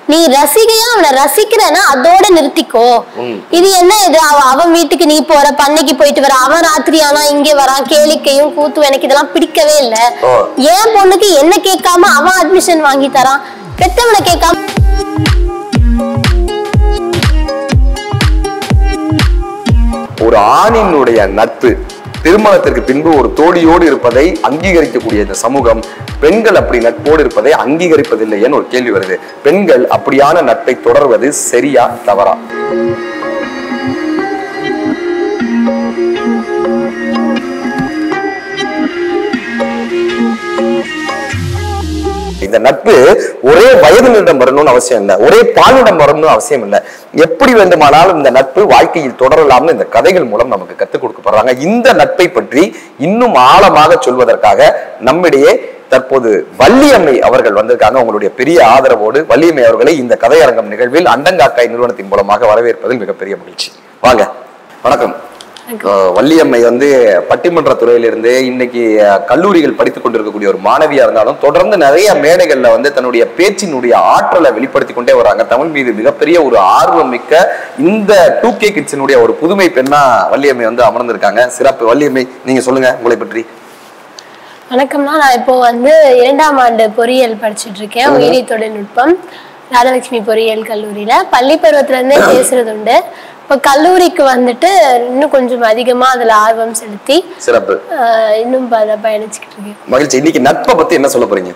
நீ ரசிகையா அவனை ரசிக்கிறனா அதோட நிறுத்திக்கோ இது என்ன இது அவ- அவன் வீட்டுக்கு நீ போற பண்ணைக்கு போயிட்டு வர அவன் ராத்திரி ஆனா இங்க வரான் கேளிக்கையும் கூத்து எனக்கு இதெல்லாம் பிடிக்கவே இல்ல ஓ. என் பொண்ணுக்கு என்ன கேட்காம அவன் அட்மிஷன் வாங்கி தரான் பெத்தவனை கேட்காம ஒரு ஆணினுடைய நட்பு திருமணத்திற்கு பின்பு ஒரு தோழியோடு இருப்பதை அங்கீகரிக்கக்கூடிய இந்த சமூகம் பெண்கள் அப்படி நட்போடு இருப்பதை அங்கீகரிப்பதில்லைன்னு ஒரு கேள்வி வருது பெண்கள் அப்படியான நட்பை தொடர்வது சரியா தவறா இந்த நட்பு ஒரே வயதினிடம் வரணும்னு அவசியம் இல்லை ஒரே பாலிடம் வரணும்னு அவசியம் இல்லை எப்படி வேண்டுமானாலும் இந்த நட்பு வாழ்க்கையில் தொடரலாம்னு இந்த கதைகள் மூலம் நமக்கு கத்துக் கொடுக்கப்படுறாங்க இந்த நட்பை பற்றி இன்னும் ஆழமாக சொல்வதற்காக நம்மிடையே தற்போது வள்ளியம்மை அவர்கள் வந்திருக்காங்க உங்களுடைய பெரிய ஆதரவோடு வள்ளியம்மை அவர்களை இந்த கதையரங்கம் நிகழ்வில் அண்டங்காக்காய் நிறுவனத்தின் மூலமாக வரவேற்பதில் மிகப்பெரிய மகிழ்ச்சி வாங்க வணக்கம் அஹ் வள்ளியம்மை வந்து பட்டிமன்ற துறையிலிருந்து இன்னைக்கு அஹ், கல்லூரிகள் படித்துக் கொண்டிருக்கக்கூடிய ஒரு மாணவியா இருந்தாலும் தொடர்ந்து நிறைய மேடைகள்ல வந்து தன்னுடைய பேச்சினுடைய ஆற்றலை வெளிப்படுத்தி கொண்டே வராங்க தமிழ் மீது மிகப்பெரிய ஒரு ஆர்வம் மிக்க இந்த டூ கே கிட்ஸினுடைய ஒரு புதுமை பெண்ணா வள்ளியம்மை வந்து அமர்ந்திருக்காங்க சிறப்பு வள்ளியம்மை நீங்க சொல்லுங்க உங்களை பற்றி வணக்கம்னா நான் இப்போ வந்து இரண்டாம் ஆண்டு பொறியியல் படிச்சுட்டு இருக்கேன் உயிரி தொழில்நுட்பம் ராதலட்சுமி பொறியியல் கல்லூரியில பள்ளி பருவத்துல இருந்தே பேசுறது உண்டு இப்போ கல்லூரிக்கு வந்துட்டு இன்னும் கொஞ்சம் அதிகமா அதுல ஆர்வம் செலுத்தி சிறப்பு ஆஹ், இன்னும் ப- பயணிச்சுக்கிட்டு இருக்கேன் மகிழ்ச்சி இன்னைக்கு நட்பை பத்தி என்ன சொல்ல போறீங்க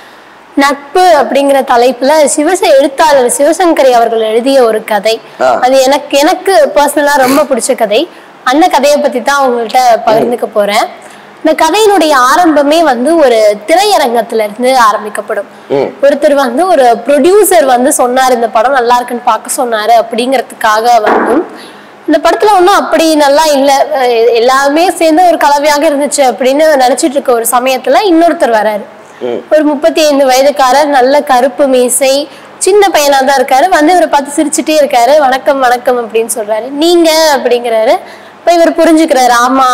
நட்பு அப்படிங்கிற தலைப்புல சிவச எழுத்தாளர் சிவசங்கரி அவர்கள் எழுதிய ஒரு கதை ஆ. அது எனக்கு எனக்கு பர்சனலா ரொம்ப பிடிச்ச கதை அந்த கதையை பத்தி தான் உங்கள்கிட்ட பகிர்ந்துக்க போறேன் இந்த கதையினுடைய ஆரம்பமே வந்து ஒரு திரையரங்கத்துல இருந்து ஆரம்பிக்கப்படும் ம். ஒருத்தர் வந்து ஒரு ப்ரொடியூசர் வந்து சொன்னார் இந்த படம் நல்லா இருக்குன்னு பார்க்க சொன்னாரு அப்படிங்கிறதுக்காக வந்தும் இந்த படத்துல ஒன்றும் அப்படி நல்லா இல்ல அஹ் எல்லாமே சேர்ந்து ஒரு கலவையாக இருந்துச்சு அப்படின்னு நினைச்சிட்டு இருக்க ஒரு சமயத்துல இன்னொருத்தர் வராரு ஒரு முப்பத்தி ஐந்து வயதுக்காரர் நல்ல கருப்பு மீசை சின்ன பையனா தான் இருக்காரு வந்து இவரை பார்த்து சிரிச்சுட்டே இருக்காரு வணக்கம் வணக்கம் அப்படின்னு சொல்றாரு நீங்க அப்படிங்கிறாரு இப்ப இவர் புரிஞ்சுக்கிறாரு ஆமா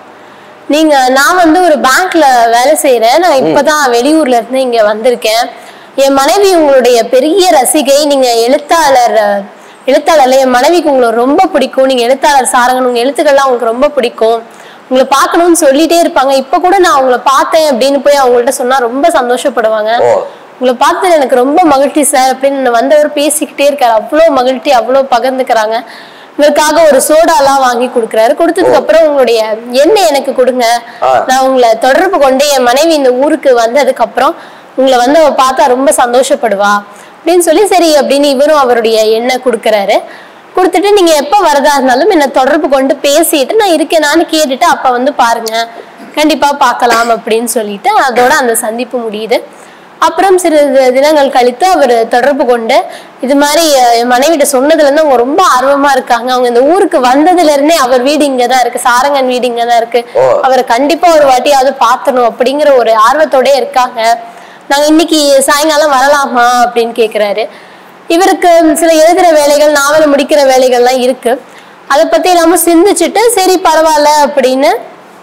நீங்க நான் வந்து ஒரு பேங்க்ல வேலை செய்யறேன் நான் இப்பதான் வெளியூர்ல இருந்து இங்க வந்திருக்கேன் என் மனைவி உங்களுடைய பெரிய ரசிகை நீங்க எழுத்தாளர் அஹ், எழுத்தாளர்ல என் மனைவிக்கு உங்களை ரொம்ப பிடிக்கும் நீங்க எழுத்தாளர் சாரங்கன் உங்க எழுத்துக்கள்லாம் உங்களுக்கு ரொம்ப பிடிக்கும் உங்களை பார்க்கணும்னு சொல்லிட்டே இருப்பாங்க இப்ப கூட நான் உங்களை பார்த்தேன் அப்படின்னு போய் அவங்கள்ட்ட சொன்னா ரொம்ப சந்தோஷப்படுவாங்க ஓ உங்களை பார்த்தது எனக்கு ரொம்ப மகிழ்ச்சி சார் அப்படின்னு வந்தவர் பேசிக்கிட்டே இருக்காரு அவ்வளோ மகிழ்ச்சி அவ்வளோ பகிர்ந்துக்கிறாங்க இவருக்காக ஒரு சோடாலாம் வாங்கி கொடுக்குறாரு கொடுத்ததுக்கு அப்புறம் உங்களுடைய எண்ணெய் எனக்கு கொடுங்க ஆ. நான் உங்களை தொடர்பு கொண்டு என் மனைவி இந்த ஊருக்கு வந்ததுக்கு அப்புறம் உங்களை வந்து அவ பார்த்தா ரொம்ப சந்தோஷப்படுவா அப்படின்னு சொல்லி சரி அப்படின்னு இவரும் அவருடைய எண்ணெய் கொடுக்குறாரு கொடுத்துட்டு நீங்க எப்ப வரதா இருந்தாலும் என்ன தொடர்பு கொண்டு பேசிட்டு நான் இருக்கேனான்னு கேட்டுட்டு அப்ப வந்து பாருங்க கண்டிப்பா பார்க்கலாம் அப்படின்னு சொல்லிட்டு அதோட அந்த சந்திப்பு முடியுது அப்புறம் சிறிது தினங்கள் கழித்து அவர் தொடர்பு கொண்டு இது மாதிரி அஹ், என் மனைவிட்ட சொன்னதுல இருந்து அவங்க ரொம்ப ஆர்வமா இருக்காங்க அவங்க இந்த ஊருக்கு வந்ததுல இருந்தே அவர் வீடு இங்கதான் இருக்கு சாரங்கன் வீடு இங்கதான் இருக்கு ஓ. அவரை கண்டிப்பா ஒரு வாட்டியாவது பார்த்தணும் அப்படிங்கிற ஒரு ஆர்வத்தோட இருக்காங்க நாங்க இன்னைக்கு சாயங்காலம் வரலாமா அப்படின்னு கேக்குறாரு இவருக்கு சில எழுதுற வேலைகள் நாவல் முடிக்கிற வேலைகள்லாம் இருக்கு அதை பத்தி இல்லாம சிந்திச்சுட்டு சரி பரவாயில்ல அப்படின்னு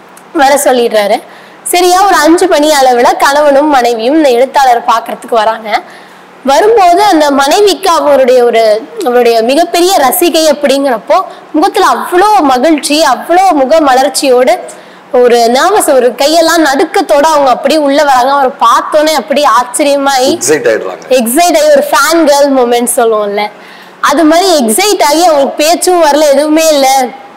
வர சொல்லிடுறாரு சரியா ஒரு அஞ்சு மணி அளவுல கணவனும் மனைவியும் இந்த எழுத்தாளர் பார்க்கறதுக்கு வராங்க வரும்போது அந்த மனைவிக்கு அவருடைய ஒரு அவருடைய மிகப்பெரிய ரசிகை அப்படிங்கிறப்போ முகத்துல அவ்வளோ மகிழ்ச்சி அவ்வளோ முக மலர்ச்சியோடு ஒரு நர்வஸ் ஒரு கையெல்லாம் நடுக்கத்தோட அவங்க அப்படியே உள்ள வராங்க அவர் பார்த்தோன்னே அப்படியே ஆச்சரியமாயி எக்ஸைட் ஆயிடுறாங்க எக்ஸைட் ஆகி ஒரு ஃபேன் கேர்ள் மூமெண்ட் சொல்லுவோம்ல அது மாதிரி எக்ஸைட் ஆகி அவங்களுக்கு பேச்சும் வரல எதுவுமே இல்ல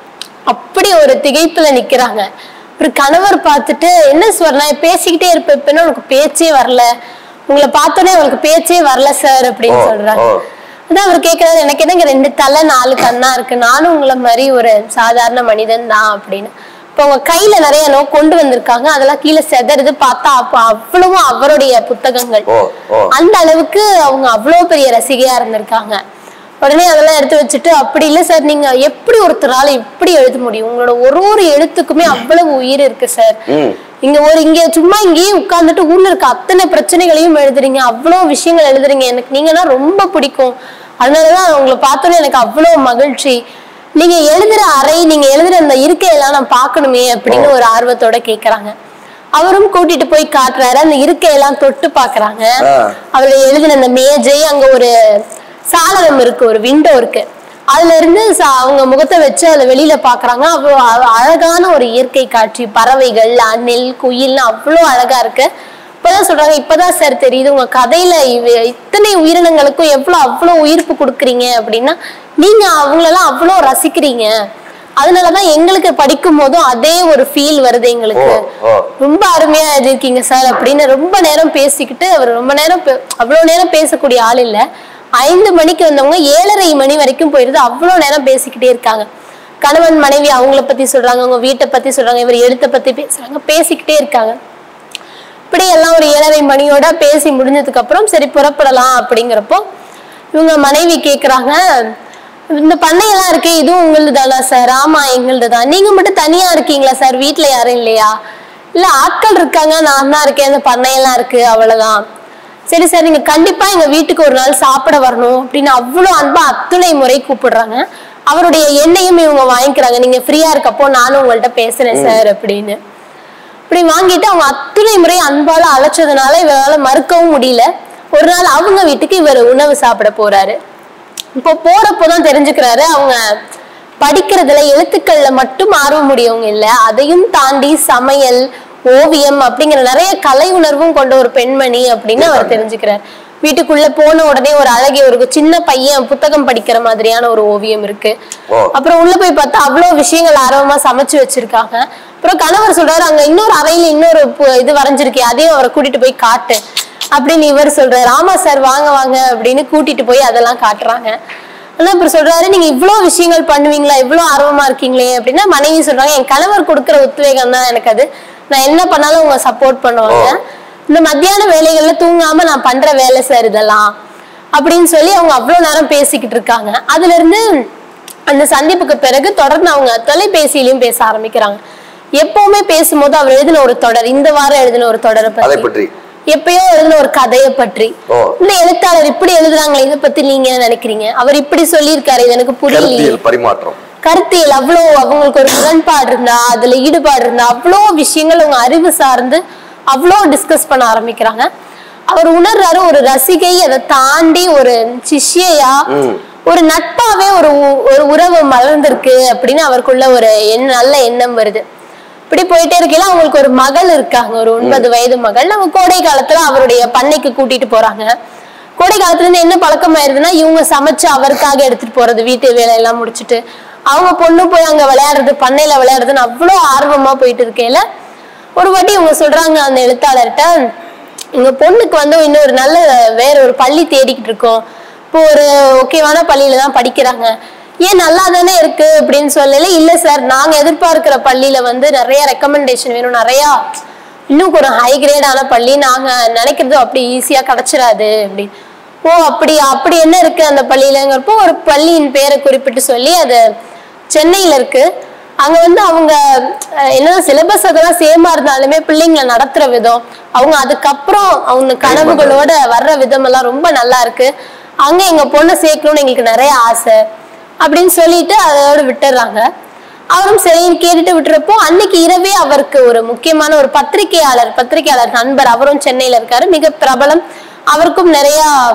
அப்படி ஒரு திகைப்புல நிக்கிறாங்க ஒரு கணவர் பார்த்துட்டு என்ன ஸ்வர்ணா பேசிக்கிட்டே இருப்ப இப்ப உனக்கு பேச்சே வரல உங்களை பார்த்தோன்னே உங்களுக்கு பேச்சே வரல சார் அப்படின்னு ஓ, சொல்றாங்க ஓ. அதான் அவர் கேட்கறாரு எனக்கு என்னங்க ரெண்டு தலை நாலு கண்ணா இருக்கு நானும் உங்களை மாதிரி ஒரு சாதாரண மனிதன் தான் அப்படின்னு இப்போ உங்க கையில நிறைய நோ கொண்டு வந்திருக்காங்க அதெல்லாம் கீழே செதறுது பார்த்தா அப்ப அவ்வளவும் அவருடைய புத்தகங்கள் ஓ ஓ அந்த அளவுக்கு அவங்க அவ்வளவு பெரிய ரசிகையா இருந்திருக்காங்க உடனே அதெல்லாம் எடுத்து வச்சுட்டு அப்படி இல்லை சார் நீங்க எப்படி ஒருத்தரால இப்படி எழுத முடியும் உங்களோட ஒரு ஒரு எழுத்துக்குமே அவ்வளவு உயிர் இருக்கு சார் ம் இங்க ஒரு இங்க சும்மா இங்கேயே உட்கார்ந்துட்டு ஊர்ல இருக்க அத்தனை பிரச்சனைகளையும் எழுதுறீங்க அவ்வளவு விஷயங்கள் எழுதுறீங்க எனக்கு நீங்கன்னா ரொம்ப பிடிக்கும் அதனாலதான் உங்களை பார்த்தோன்னே எனக்கு அவ்வளவு மகிழ்ச்சி நீங்க எழுதுற அறை நீங்க எழுதுற அந்த இருக்கையெல்லாம் நான் பார்க்கணுமே அப்படின்னு ஒரு ஆர்வத்தோட கேக்குறாங்க அவரும் கூட்டிட்டு போய் காட்டுறாரு அந்த இருக்கையெல்லாம் தொட்டு பாக்குறாங்க ஆ. அவர் எழுதின அந்த மேஜை அங்க ஒரு சாளரம் இருக்கு ஒரு விண்டோ இருக்கு அதுல இருந்து ச- அவங்க முகத்தை வச்சு அதுல வெளியில பாக்குறாங்க அவ்வளோ அ- அழகான ஒரு இயற்கை காட்சி பறவைகள் அணில் குயில்னு அவ்வளோ அழகா இருக்கு இப்பதான் சொல்றாங்க இப்பதான் சார் தெரியுது உங்க கதையில இவ- இத்தனை உயிரினங்களுக்கும் எவ்வளவு அவ்வளவு உயிர்ப்பு கொடுக்குறீங்க அப்படின்னா நீங்க அவங்களெல்லாம் அவ்வளோ ரசிக்கிறீங்க அதனாலதான் எங்களுக்கு படிக்கும் போதும் அதே ஒரு ஃபீல் வருது எங்களுக்கு ஓ, ஓ. ரொம்ப அருமையா எழுதிருக்கீங்க சார் அப்படின்னு ரொம்ப நேரம் பேசிக்கிட்டு அவர் ரொம்ப நேரம் பே- அவ்வளவு நேரம் பேசக்கூடிய ஆள் இல்ல ஐந்து மணிக்கு வந்தவங்க ஏழரை மணி வரைக்கும் போயிருது அவ்வளவு நேரம் பேசிக்கிட்டே இருக்காங்க கணவன் மனைவி அவங்கள பத்தி சொல்றாங்க அவங்க வீட்டை பத்தி சொல்றாங்க இவர் எழுத்தை பத்தி பேசுறாங்க பேசிக்கிட்டே இருக்காங்க இப்படி எல்லாம் ஒரு ஏழரை மணியோட பேசி முடிஞ்சதுக்கு அப்புறம் சரி புறப்படலாம் அப்படிங்கிறப்போ இவங்க மனைவி கேக்குறாங்க இந்த பண்ணையெல்லாம் இருக்கே இதுவும் உங்களுது தானா சார் ஆமா எங்களுது தான் நீங்க மட்டும் தனியா இருக்கீங்களா சார் வீட்ல யாரும் இல்லையா இல்ல ஆட்கள் இருக்காங்க நான் தான் இருக்கேன் இந்த பண்ணையெல்லாம் இருக்கு அவ்வளவுதான் சரி சார் நீங்க கண்டிப்பா எங்க வீட்டுக்கு ஒரு நாள் சாப்பிட வரணும் அப்படின்னு அவ்வளவு அன்பா அத்துணை முறை கூப்பிடுறாங்க அவருடைய எண்ணையும் இவங்க வாங்கிக்கிறாங்க நீங்க ஃப்ரீயா இருக்கப்போ நானும் உங்கள்ட்ட பேசுறேன் சார் அப்படின்னு இப்படி வாங்கிட்டு அவங்க அத்தனை முறை அன்பால அழைச்சதுனால இவரால மறுக்கவும் முடியல ஒரு நாள் அவங்க வீட்டுக்கு இவர் உணவு சாப்பிட போறாரு இப்போ போறப்போதான் தெரிஞ்சுக்கிறாரு அவங்க படிக்கிறதுல எழுத்துக்கள்ல மட்டும் ஆர்வம் உடையவங்க இல்ல அதையும் தாண்டி சமையல் ஓவியம் அப்படிங்கிற நிறைய கலை உணர்வும் கொண்ட ஒரு பெண்மணி அப்படின்னு அவர் தெரிஞ்சுக்கிறார் வீட்டுக்குள்ள போன உடனே ஒரு அழகிய ஒரு சின்ன பையன் புத்தகம் படிக்கிற மாதிரியான ஒரு ஓவியம் இருக்கு ஓ. அப்புறம் உள்ள போய் பார்த்தா அவ்வளவு விஷயங்கள் ஆர்வமா சமைச்சு வச்சிருக்காங்க அப்புறம் கணவர் சொல்றாரு அங்க இன்னொரு அறையில இன்னொரு பு- இது வரைஞ்சிருக்கே அதையும் அவரை கூட்டிட்டு போய் காட்டு அப்படின்னு இவர் சொல்றாரு ஆமா சார் வாங்க வாங்க அப்படின்னு கூட்டிட்டு போய் அதெல்லாம் காட்டுறாங்க ஆனா அப்புறம் சொல்றாரு நீங்க இவ்வளவு விஷயங்கள் பண்ணுவீங்களா இவ்வளவு ஆர்வமா இருக்கீங்களே அப்படின்னா மனைவி சொல்றாங்க என் கணவர் கொடுக்குற உத்வேகம் தான் எனக்கு அது நான் என்ன பண்ணாலும் உங்க சப்போர்ட் பண்ணுவாங்க இந்த மத்தியான வேலைகள்ல தூங்காம நான் பண்ற வேலை சார் இதெல்லாம் அப்படின்னு சொல்லி அவங்க அவ்வளவு நேரம் பேசிக்கிட்டு இருக்காங்க அதுல இருந்து அந்த சந்திப்புக்கு பிறகு தொடர்ந்து அவங்க தொலைபேசியிலயும் பேச ஆரம்பிக்கிறாங்க எப்பவுமே பேசும்போது அவர் எழுதின ஒரு தொடர் இந்த வாரம் எழுதின ஒரு தொடரை அதை பத்தி பற்றி எப்பயோ எழுதின ஒரு கதையை பற்றி ஓ. இந்த எழுத்தாளர் இப்படி எழுதுறாங்களே இதை பத்தி நீங்க என்ன நினைக்கிறீங்க அவர் இப்படி சொல்லியிருக்காரு இது எனக்கு புரியலையே கருத்தியல் பரிமாற்றம் கருத்தியல் அவ்வளோ அவங்களுக்கு ஒரு முரண்பாடு இருந்தா அதுல ஈடுபாடு இருந்தா அவ்வளோ விஷயங்கள் அவங்க அறிவு சார்ந்து அவ்வளோ டிஸ்கஸ் பண்ண ஆரம்பிக்கிறாங்க அவர் உணர்றாரு ஒரு ரசிகை அதை தாண்டி ஒரு சிஷ்யையா ம். ஒரு நட்பாவே ஒரு உ- ஒரு உறவு மலர்ந்திருக்கு அப்படின்னு அவருக்குள்ள ஒரு எண்ண நல்ல எண்ணம் வருது இப்படி போயிட்டே இருக்கையில அவங்களுக்கு ஒரு மகள் இருக்காங்க ஒரு ஒன்பது வயது மகள் நம்ம கோடை காலத்துல அவருடைய பண்ணைக்கு கூட்டிட்டு போறாங்க கோடை காலத்துல இருந்து என்ன பழக்கம் ஆயிருதுன்னா இவங்க சமைச்சு அவருக்காக எடுத்துட்டு போறது வீட்டு வேலையெல்லாம் முடிச்சுட்டு அவங்க பொண்ணு போய் அங்க விளையாடுறது பண்ணையில விளையாடுறதுன்னு அவ்வளோ ஆர்வமா போயிட்டு இருக்கையில ஒரு வாட்டி இவங்க சொல்றாங்க அந்த எழுத்தாளர்கிட்ட எங்க பொண்ணுக்கு வந்து இன்னும் ஒரு நல்ல வேற ஒரு பள்ளி தேடிக்கிட்டு இருக்கோம் இப்போ ஒரு ஓகேவான பள்ளியில தான் படிக்கிறாங்க ஏன் நல்லா தானே இருக்கு அப்படின்னு சொல்லல இல்ல சார் நாங்க எதிர்பார்க்கிற பள்ளியில வந்து நிறைய ரெக்கமெண்டேஷன் வேணும் நிறைய இன்னும் ஒரு ஹை கிரேடான பள்ளி நாங்க நினைக்கிறது அப்படி ஈஸியா கிடைச்சிடாது அப்படி ஓ அப்படி அப்படி என்ன இருக்கு அந்த பள்ளியிலங்கிறப்போ ஒரு பள்ளியின் பேரை குறிப்பிட்டு சொல்லி அது சென்னையில இருக்கு அங்க வந்து அவங்க அஹ், என்னதான் சிலபஸ் அதெல்லாம் சேமா இருந்தாலுமே பிள்ளைங்களை நடத்துற விதம் அவங்க அதுக்கப்புறம் அவங்க கனவுகளோட வர்ற விதம் எல்லாம் ரொம்ப நல்லா இருக்கு அங்க எங்க பொண்ணை சேர்க்கணும்னு எங்களுக்கு நிறைய ஆசை அப்படின்னு சொல்லிட்டு அதோட விட்டுறாங்க அவரும் சரின்னு கேட்டுட்டு விட்டுறப்போ அன்னைக்கு இரவே அவருக்கு ஒரு முக்கியமான ஒரு பத்திரிகையாளர் பத்திரிகையாளர் நண்பர் அவரும் சென்னையில இருக்காரு மிக பிரபலம் அவருக்கும் நிறைய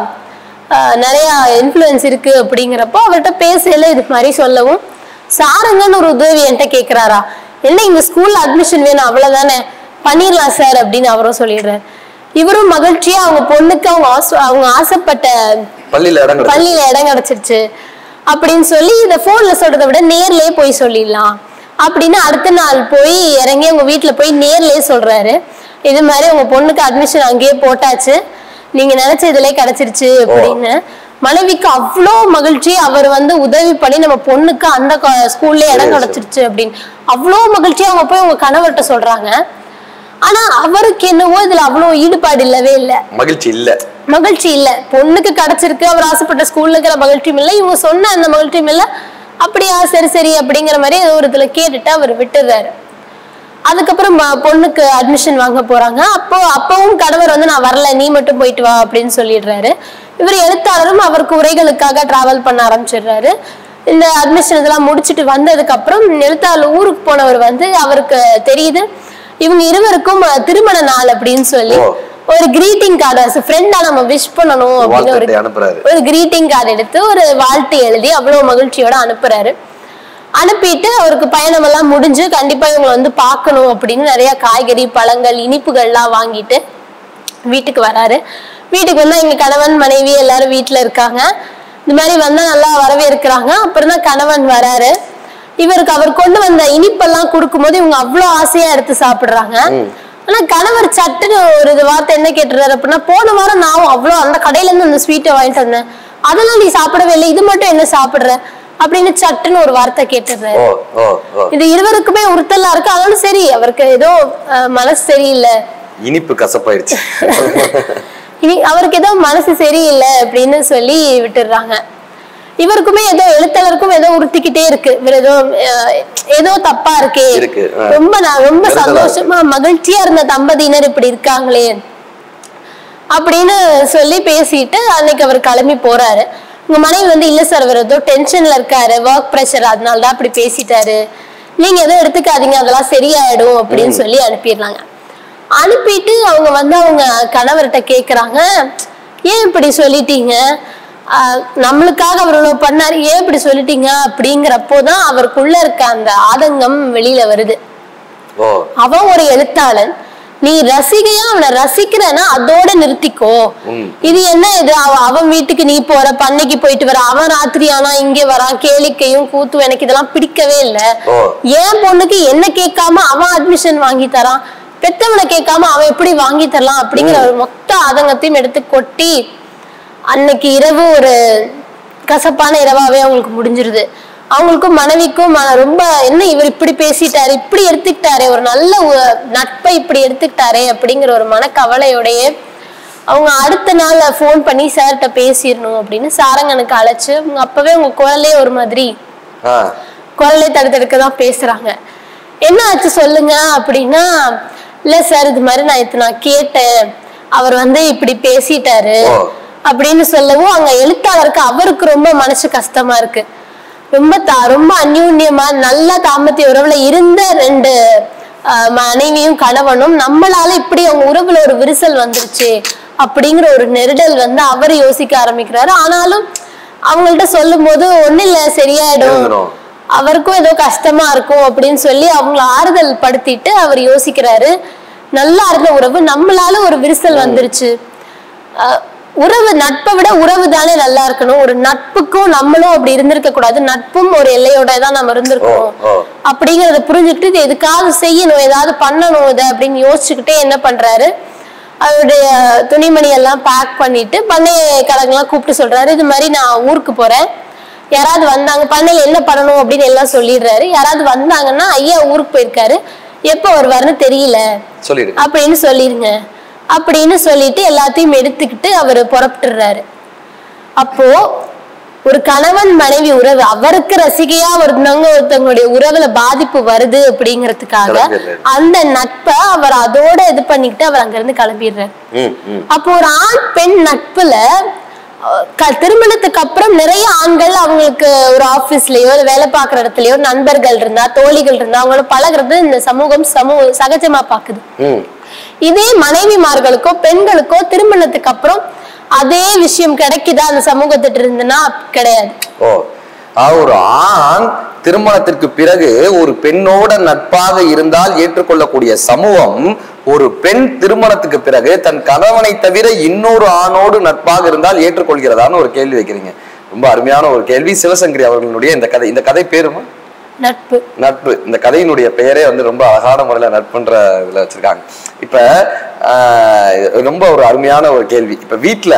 ஆஹ், நிறைய இன்ஃப்ளூயன்ஸ் இருக்கு அப்படிங்கிறப்போ அவர்கிட்ட பேசல இது மாதிரி சொல்லவும் சாருங்கன்னு ஒரு உதவி என்கிட்ட கேக்குறாரா என்ன இங்க ஸ்கூல்ல அட்மிஷன் வேணும் அவ்வளவுதானே பண்ணிடலாம் சார் அப்படின்னு அவரும் சொல்லிடுறாரு இவரும் மகிழ்ச்சியா அவங்க பொண்ணுக்கு அவங்க ஆசை- அவங்க ஆசைப்பட்ட பள்ளியில இடம் கிடைச்சது. பள்ளியில இடம் கிடைச்சிருச்சு அப்படின்னு சொல்லி இத போன்ல சொல்றதை விட நேர்லயே போய் சொல்லிடலாம் அப்படின்னு அடுத்த நாள் போய் இறங்கி உங்க வீட்டுல போய் நேர்லயே சொல்றாரு இது மாதிரி உங்க பொண்ணுக்கு அட்மிஷன் அங்கேயே போட்டாச்சு நீங்க நினைச்ச இதுலயே கிடைச்சிருச்சு அப்படின்னு மனைவிக்கு அவ்வளோ மகிழ்ச்சி அவர் வந்து உதவி பண்ணி நம்ம பொண்ணுக்கு அந்த ஸ்கூல்ல இடம் சரி, சரி. கிடைச்சிருச்சு அப்படின்னு அவ்வளோ மகிழ்ச்சி அவங்க போய் உங்க கணவர்கிட்ட சொல்றாங்க ஆனா அவருக்கு என்னவோ இதுல அவ்வளவு ஈடுபாடு இல்லவே இல்லை மகிழ்ச்சி இல்ல மகிழ்ச்சி இல்ல பொண்ணுக்கு கிடைச்சிருக்கு அவர் ஆசைப்பட்ட ஸ்கூல்ல இருக்கிற மகிழ்ச்சியும் இல்ல இவங்க சொன்ன அந்த மகிழ்ச்சியும் இல்ல அப்படியா சரி சரி அப்படிங்கிற மாதிரி ஏதோ ஒரு இதுல கேட்டுட்டு அவர் விட்டுறாரு அதுக்கப்புறம் ம- பொண்ணுக்கு அட்மிஷன் வாங்க போறாங்க அப்போ அப்பவும் கணவர் வந்து நான் வரல நீ மட்டும் போயிட்டு வா அப்படின்னு சொல்லிடுறாரு இவர் எழுத்தாளரும் அவருக்கு உரைகளுக்காக டிராவல் பண்ண ஆரம்பிச்சிடுறாரு இந்த அட்மிஷன் இதெல்லாம் முடிச்சுட்டு வந்ததுக்கு அப்புறம் எழுத்தாளர் ஊருக்கு போனவர் வந்து அவருக்கு தெரியுது இவங்க இருவருக்கும் அஹ், திருமண நாள் அப்படின்னு சொல்லி ஓ. ஒரு கிரீட்டிங் கார்டு ஃப்ரெண்டா நம்ம விஷ் பண்ணணும் அப்படின்னு ஒரு வாழ்த்துக்களை அனுப்புறாரு ஒரு கிரீட்டிங் கார்டு எடுத்து ஒரு வாழ்த்து எழுதி அவ்வளவு மகிழ்ச்சியோட அனுப்புறாரு அனுப்பிட்டு அவருக்கு பயணம் எல்லாம் முடிஞ்சு கண்டிப்பா இவங்க வந்து பார்க்கணும் அப்படின்னு நிறைய காய்கறி பழங்கள் இனிப்புகள்லாம் வாங்கிட்டு வீட்டுக்கு வராரு வீட்டுக்கு வந்தா எங்க கணவன் மனைவி எல்லாரும் வீட்டுல இருக்காங்க இந்த மாதிரி வந்தா நல்லா வரவேற்கிறாங்க அப்புறம் தான் கணவன் வராரு இவருக்கு அவர் கொண்டு வந்த இனிப்பெல்லாம் கொடுக்கும்போது இவங்க அவ்வளவு ஆசையா எடுத்து சாப்பிடுறாங்க ஆனா கணவர் சட்டுன்னு ஒரு இது வார்த்தை என்ன கேட்டுறாரு அப்படின்னா போன வாரம் நான் அவ்வளவு அந்த கடையில இருந்து அந்த ஸ்வீட்டை வாங்கிட்டு வந்தேன் அதெல்லாம் நீ சாப்பிடவே இல்லை இது மட்டும் என்ன சாப்பிடுற அப்படின்னு சட்டுன்னு ஒரு வார்த்தை கேட்டுறாரு ஓ ஓ ஓ இது இருவருக்குமே உறுத்தலா இருக்கு அதனால சரி அவருக்கு ஏதோ அஹ், மனசு சரியில்லை இனிப்பு கசப்பாயிருச்சு இனி அவருக்கு ஏதோ மனசு சரியில்லை அப்படின்னு சொல்லி விட்டுடுறாங்க இவருக்குமே ஏதோ எழுத்தாளருக்கும் ஏதோ உறுத்திக்கிட்டே இருக்கு இவர் ஏதோ அஹ், ஏதோ தப்பா இருக்கே இருக்கு, ஆ. ரொம்ப நான் ரொம்ப நெருடலா இருக்கு. சந்தோஷமா மகிழ்ச்சியா இருந்த தம்பதியினர் இப்படி இருக்காங்களே அப்படின்னு சொல்லி பேசிட்டு அன்னைக்கு அவர் கிளம்பி போறாரு உங்க மனைவி வந்து இல்ல சார் அவர் ஏதோ டென்ஷன்ல இருக்காரு ஒர்க் ப்ரெஷர் அதனால தான் அப்படி பேசிட்டாரு நீங்க எதுவும் எடுத்துக்காதீங்க அதெல்லாம் சரியாயிடும் அப்படின்னு சொல்லி அனுப்பிடுறாங்க அனுப்பிட்டு அவங்க வந்து அவங்க கணவர்கிட்ட கேக்குறாங்க ஏன் இப்படி சொல்லிட்டீங்க ஆஹ் நம்மளுக்காக அவர் இவ்வளவு பண்ணாரு ஏன் இப்படி சொல்லிட்டீங்க அப்படிங்கிறப்போ தான் அவருக்குள்ள இருக்க அந்த ஆதங்கம் வெளியில வருது ஓ அவன் ஒரு எழுத்தாளன் நீ ரசிகையா அவனை ரசிக்கிறனா அதோட நிறுத்திக்கோ ம். இது என்ன இது அவ- அவன் வீட்டுக்கு நீ போற பண்ணைக்கு போயிட்டு வர அவன் ராத்திரி ஆனா இங்க வரான் கேளிக்கையும் கூத்தும் எனக்கு இதெல்லாம் பிடிக்கவே இல்ல ஓ. என் பொண்ணுக்கு என்ன கேட்காம அவன் அட்மிஷன் வாங்கி தரான் பெத்தவனை கேட்காம அவன் எப்படி வாங்கி தரலாம் அப்படிங்கிற ஒரு மொத்த ஆதங்கத்தையும் எடுத்து கொட்டி அன்னைக்கு இரவு ஒரு கசப்பான இரவாவே அவங்களுக்கு முடிஞ்சிருது அவங்களுக்கும் மனைவிக்கும் ம- ரொம்ப என்ன இவர் இப்படி பேசிட்டாரு இப்படி எடுத்துக்கிட்டாரே ஒரு நல்ல உ- நட்பை இப்படி எடுத்துக்கிட்டாரே அப்படிங்கிற ஒரு மனக்கவலையோடயே அவங்க அடுத்த நாள் ஃபோன் பண்ணி சார்கிட்ட பேசிடணும் அப்படின்னு சாரங்கனுக்கு அழைச்சு அவங்க அப்பவே உங்க குரலே ஒரு மாதிரி ஆ குரலை தடுத்தெடுக்க தான் பேசுறாங்க என்ன ஆச்சு சொல்லுங்க அப்படின்னா இல்ல சார் இது மாதிரி நான் இது நான் கேட்டேன் அவர் வந்து இப்படி பேசிட்டாரு ஓ. அப்படின்னு சொல்லவும் அங்க எழுத்தாளருக்கு அவருக்கு ரொம்ப மனசு கஷ்டமா இருக்கு ரொம்ப தா ரொம்ப அந்யூன்யமா நல்ல தாம்பத்திய உறவுல இருந்த ரெண்டு ஆஹ், மனைவியும் கணவனும் நம்மளால இப்படி அவங்க உறவுல ஒரு விரிசல் வந்துருச்சு அப்படிங்கிற ஒரு நெருடல் வந்து அவர் யோசிக்க ஆரம்பிக்கிறாரு ஆனாலும் அவங்கள்ட்ட சொல்லும் போது ஒண்ணு இல்ல சரியாயிடும் இருந்துரும். அவருக்கும் ஏதோ கஷ்டமா இருக்கும் அப்படின்னு சொல்லி அவங்கள ஆறுதல் படுத்திட்டு அவர் யோசிக்கிறாரு நல்லா இருந்த உறவு நம்மளால ஒரு விரிசல் வந்துருச்சு அஹ் உறவு நட்பை விட உறவு தானே நல்லா இருக்கணும் ஒரு நட்புக்கும் நம்மளும் அப்படி இருந்திருக்க கூடாது நட்பும் ஒரு எல்லையோட தான் நம்ம இருந்திருக்கணும் ஓ, ஓ. அப்படிங்கறத புரிஞ்சுக்கிட்டு இது எதுக்காவது செய்யணும் ஏதாவது பண்ணணும் இதை அப்படின்னு யோசிச்சுக்கிட்டே என்ன பண்றாரு அவருடைய துணிமணி எல்லாம் பேக் பண்ணிட்டு பண்ணைய கலங்கெல்லாம் கூப்பிட்டு சொல்றாரு இது மாதிரி நான் ஊருக்கு போறேன் யாராவது வந்தாங்க பண்ணையில என்ன பண்ணணும் அப்படின்னு எல்லாம் சொல்லிடுறாரு யாராவது வந்தாங்கன்னா ஐயா ஊருக்கு போயிருக்காரு எப்போ வருவாருன்னு தெரியல சொல்லிடு அப்படின்னு சொல்லிருங்க அப்படின்னு சொல்லிட்டு எல்லாத்தையும் எடுத்துக்கிட்டு அவர் புறப்பட்டுறாரு அப்போ ஒரு கணவன் மனைவி உறவு அவருக்கு ரசிகையா ஒருத்தவங்க ஒருத்தவங்களுடைய உறவுல பாதிப்பு வருது அப்படிங்கறதுக்காக கிளம்பிடுறாரு. அந்த நட்பை அவர் அதோட இது பண்ணிக்கிட்டு அவர் அங்கிருந்து கிளம்பிடுறாரு ம் ம் அப்போ ஒரு ஆண் பெண் நட்புல அஹ், க- திருமணத்துக்கு அப்புறம் நிறைய ஆண்கள் அவங்களுக்கு ஒரு ஆபீஸ்லயோ இல்ல வேலை பார்க்குற இடத்துலயோ நண்பர்கள் இருந்தா தோழிகள் இருந்தா அவங்களோட பழகுறது இந்த சமூகம் சமூக சகஜமா பாக்குது ம் இதே மனைவிமார்களுக்கோ பெண்களுக்கோ திருமணத்துக்கு அப்புறம் அதே விஷயம் கிடைக்குதா அந்த சமூகத்திட்ட இருந்துன்னா கிடையாது ஓ ஆ, ஒரு ஆண் திருமணத்திற்கு பிறகு ஒரு பெண்ணோட நட்பாக இருந்தால் ஏற்றுக்கொள்ளக்கூடிய சமூகம் ஒரு பெண் திருமணத்துக்கு பிறகு தன் கணவனை தவிர இன்னொரு ஆணோடு நட்பாக இருந்தால் ஏற்றுக்கொள்கிறதான்னு ஒரு கேள்வி வைக்கிறீங்க ரொம்ப அருமையான ஒரு கேள்வி சிவசங்கரி அவர்களுடைய இந்த கதை இந்த கதை பேருமா நட்பு நட்பு இந்த கதையினுடைய பெயரே வந்து ரொம்ப அழகான முறையில நட்புன்ற இதுல வச்சிருக்காங்க இப்ப ஆஹ், ரொம்ப ஒரு அருமையான ஒரு கேள்வி இப்ப வீட்ல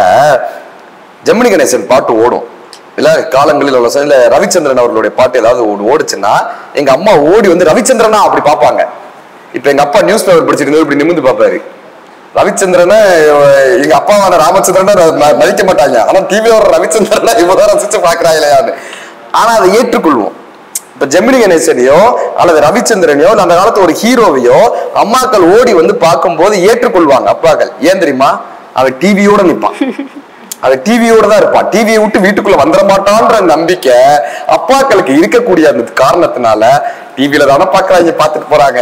ஜெமினி கணேசன் பாட்டு ஓடும் இல்ல காலங்களில் உள்ள ச- இல்ல ரவிச்சந்திரன் அவர்களுடைய பாட்டு ஏதாவது ஓடு ஓடுச்சுன்னா எங்க அம்மா ஓடி வந்து ரவிச்சந்திரனா அப்படி பார்ப்பாங்க இப்ப எங்க அப்பா நியூஸ் பேப்பர் படிச்சுட்டு இருந்தாரு, இப்படி நிமிந்து பார்ப்பாரு ரவிச்சந்திரனை அஹ், எங்க அப்பாவான ராமச்சந்திரனை ர- ம- மதிக்க மாட்டாங்க ஆனா டிவி வர ரவிச்சந்திரனை இவ்வளவு ரசிச்சு பாக்குறாங்களேயான்னு ஆனா அதை ஏற்றுக்கொள்வோம் இப்ப ஜெமினி கணேசனையோ அல்லது ரவிச்சந்திரனையோ இல்ல அந்த காலத்து ஒரு ஹீரோவையோ அம்மாக்கள் ஓடி வந்து பார்க்கும்போது ஏற்றுக்கொள்வாங்க அப்பாக்கள் ஏன் தெரியுமா அவன் டிவியோட நிப்பான் அவன் டிவியோட தான் இருப்பான் டிவியை விட்டு வீட்டுக்குள்ள வந்துட மாட்டான்ற நம்பிக்கை அப்பாக்களுக்கு இருக்கக்கூடிய அந்த காரணத்தினால டிவியில தானே பாக்குறாங்க பார்த்துட்டு போறாங்க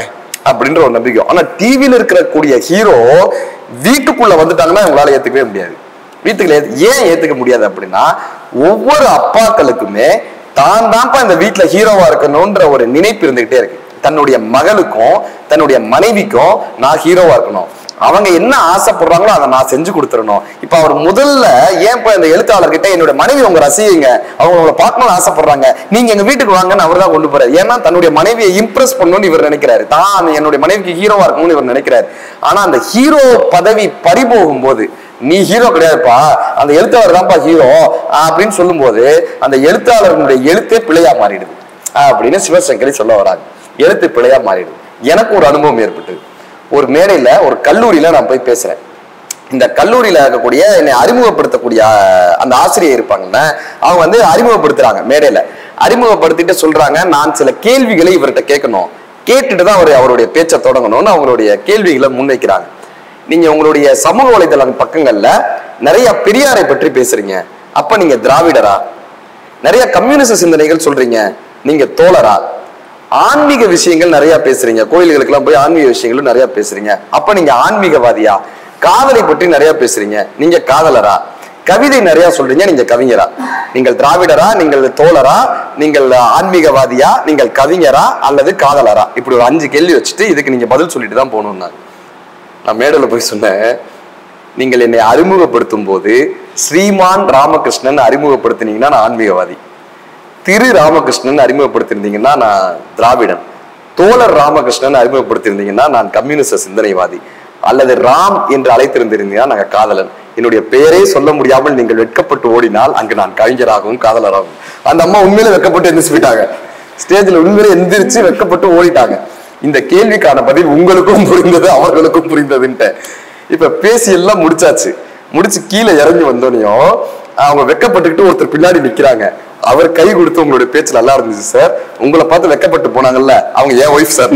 அப்படின்ற ஒரு நம்பிக்கை ஆனா டிவியில இருக்கக்கூடிய ஹீரோ வீட்டுக்குள்ள வந்துட்டாங்கன்னா உங்களால ஏத்துக்கவே முடியாது வீட்டுக்குள்ள ஏத்து- ஏன் ஏத்துக்க முடியாது அப்படின்னா ஒவ்வொரு அப்பாக்களுக்குமே தான் தான்ப்பா இந்த வீட்டுல ஹீரோவா இருக்கணும்ன்ற ஒரு நினைப்பு இருந்துகிட்டே இருக்கு தன்னுடைய மகளுக்கும் தன்னுடைய மனைவிக்கும் நான் ஹீரோவா இருக்கணும் அவங்க என்ன ஆசைப்படுறாங்களோ அதை நான் செஞ்சு கொடுத்துடணும் இப்ப அவர் முதல்ல ஏன் இப்ப இந்த எழுத்தாளர்கிட்ட என்னோட மனைவி உங்க ரசிகைங்க அவங்க உங்களை பார்க்கணும்னு ஆசைப்படுறாங்க நீங்க எங்க வீட்டுக்கு வாங்கன்னு அவர் தான் கொண்டு போறாரு ஏன்னா தன்னுடைய மனைவியை இம்ப்ரெஸ் பண்ணணும்னு இவர் நினைக்கிறாரு தான் என்னுடைய மனைவிக்கு ஹீரோவா இருக்கணும்னு இவர் நினைக்கிறாரு ஆனா அந்த ஹீரோ பதவி பறிபோகும் போது நீ ஹீரோ கிடையாதுப்பா அந்த எழுத்தாளர் தான்ப்பா ஹீரோ அப்படின்னு சொல்லும்போது அந்த எழுத்தாளர்களுடைய எழுத்தே பிழையா மாறிடுது அப்படின்னு சிவசங்கரி சொல்ல வராங்க எழுத்து பிழையா மாறிடுது எனக்கு ஒரு அனுபவம் ஏற்பட்டது ஒரு மேடையில ஒரு கல்லூரியில நான் போய் பேசுறேன் இந்த கல்லூரியில இருக்கக்கூடிய என்னை அறிமுகப்படுத்தக்கூடிய அஹ், அந்த ஆசிரியர் இருப்பாங்கல்ல அவங்க வந்து அறிமுகப்படுத்துறாங்க மேடையில அறிமுகப்படுத்திட்டு சொல்றாங்க நான் சில கேள்விகளை இவர்கிட்ட கேட்கணும் கேட்டுட்டு தான் அவர் அவருடைய பேச்சை தொடங்கணும்னு அவங்களுடைய கேள்விகளை முன்வைக்கிறாங்க நீங்க உங்களுடைய சமூக வலைதள பக்கங்கள்ல நிறைய பெரியாரை பற்றி பேசுறீங்க அப்ப நீங்க திராவிடரா நிறைய கம்யூனிஸ்ட் சிந்தனைகள் சொல்றீங்க நீங்க தோழரா ஆன்மீக விஷயங்கள் நிறைய பேசுறீங்க கோயில்களுக்கெல்லாம் போய் ஆன்மீக விஷயங்களும் நிறைய பேசுறீங்க அப்ப நீங்க ஆன்மீகவாதியா காதலை பற்றி நிறைய பேசுறீங்க நீங்க காதலரா கவிதை நிறைய சொல்றீங்க நீங்க கவிஞரா நீங்கள் திராவிடரா நீங்கள் தோழரா நீங்கள் ஆன்மீகவாதியா நீங்கள் கவிஞரா அல்லது காதலரா இப்படி ஒரு அஞ்சு கேள்வி வச்சுட்டு இதுக்கு நீங்க பதில் சொல்லிட்டு தான் போகணும்னாங்க நான் மேடையில் போய் சொன்னேன் நீங்கள் என்னை அறிமுகப்படுத்தும் போது ஸ்ரீமான் ராமகிருஷ்ணன் அறிமுகப்படுத்தினீங்கன்னா நான் ஆன்மீகவாதி திரு ராமகிருஷ்ணன் அறிமுகப்படுத்திருந்தீங்கன்னா நான் திராவிடன் தோழர் ராமகிருஷ்ணன் அறிமுகப்படுத்தியிருந்தீங்கன்னா நான் கம்யூனிஸ்ட சிந்தனைவாதி அல்லது ராம் என்று அழைத்திருந்திருந்தீங்கன்னா நாங்க காதலன் என்னுடைய பெயரே சொல்ல முடியாமல் நீங்கள் வெட்கப்பட்டு ஓடினால் அங்கு நான் கவிஞராகவும் காதலராகவும் அந்த அம்மா உண்மையில வெட்கப்பட்டு எந்திரிச்சு போயிட்டாங்க ஸ்டேஜ்ல உண்மையிலே எந்திரிச்சு வெட்கப்பட்டு ஓடிட்டாங்க இந்த கேள்விக்கான பதில் உங்களுக்கும் புரிந்தது அவர்களுக்கும் புரிந்ததுன்ட்டு இப்ப பேசி எல்லாம் முடிச்சாச்சு முடிச்சு கீழே இறங்கி வந்தோனையும் அவங்க வெக்கப்பட்டுக்கிட்டு ஒருத்தர் பின்னாடி நிக்கிறாங்க அவர் கை கொடுத்து உங்களுடைய பேச்சு நல்லா இருந்துச்சு சார் உங்களை பார்த்து வெக்கப்பட்டு போனாங்கல்ல அவங்க ஏன் ஒய்ஃப் சார்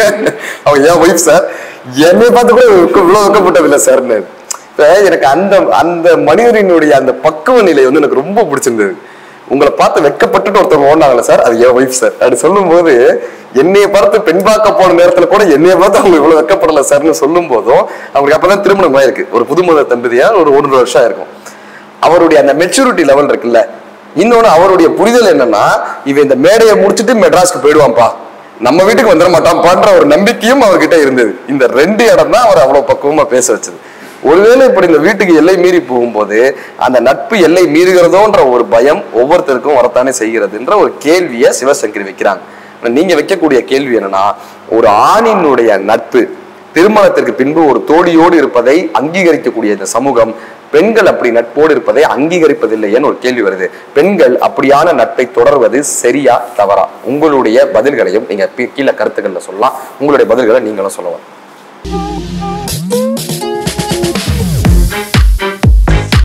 அவங்க ஏன் ஒய்ஃப் சார் என்னை பார்த்து கூட வெக்க- இவ்வளவு வெக்கப்பட்டதில்லை சார்னு இப்ப எனக்கு அந்த அந்த மனிதனினுடைய அந்த பக்குவ நிலை வந்து எனக்கு ரொம்ப பிடிச்சிருந்தது உங்களை பார்த்து வெக்கப்பட்டுட்டு ஒருத்தவங்க ஓடினாங்களே சார் அது என் ஒய்ஃப் சார் அப்படி சொல்லும்போது என்னைய பார்த்து பெண் பார்க்க போன நேரத்துல கூட என்னைய பார்த்து அவங்க இவ்வளவு வெக்கப்படல சார்னு சொல்லும் போதும் அவங்களுக்கு அப்பதான் திருமணம் ஆயிருக்கு ஒரு புதுமத தம்பதியா ஒரு ஒன்றரை வருஷம் ஆயிருக்கும் அவருடைய அந்த மெச்சூரிட்டி லெவல் இருக்குல்ல இன்னொன்னு அவருடைய புரிதல் என்னன்னா இவன் இந்த மேடையை முடிச்சுட்டு மெட்ராஸ்க்கு போயிடுவான்ப்பா நம்ம வீட்டுக்கு வந்துட மாட்டான்ப்பான்ற ஒரு நம்பிக்கையும் அவர்கிட்ட இருந்தது இந்த ரெண்டு இடம் தான் அவர் அவ்வளவு பக்குவமா பேச வச்சது ஒருவேளை இப்படி இந்த வீட்டுக்கு எல்லை மீறி போகும்போது அந்த நட்பு எல்லை மீறுகிறதோன்ற ஒரு பயம் ஒவ்வொருத்தருக்கும் வரத்தானே செய்கிறதுன்ற ஒரு கேள்வியை சிவசங்கரி வைக்கிறாங்க ஆனா நீங்க வைக்கக்கூடிய கேள்வி என்னன்னா ஒரு ஆணினுடைய நட்பு திருமணத்திற்கு பின்பு ஒரு தோழியோடு இருப்பதை அங்கீகரிக்கக்கூடிய இந்த சமூகம் பெண்கள் அப்படி நட்போடு இருப்பதை அங்கீகரிப்பதில்லைன்னு ஒரு கேள்வி வருது பெண்கள் அப்படியான நட்பை தொடர்வது சரியா தவறா உங்களுடைய பதில்களையும் நீங்க பி- கீழே கருத்துக்கள்ல சொல்லலாம் உங்களுடைய பதில்களை நீங்களும் சொல்லலாம்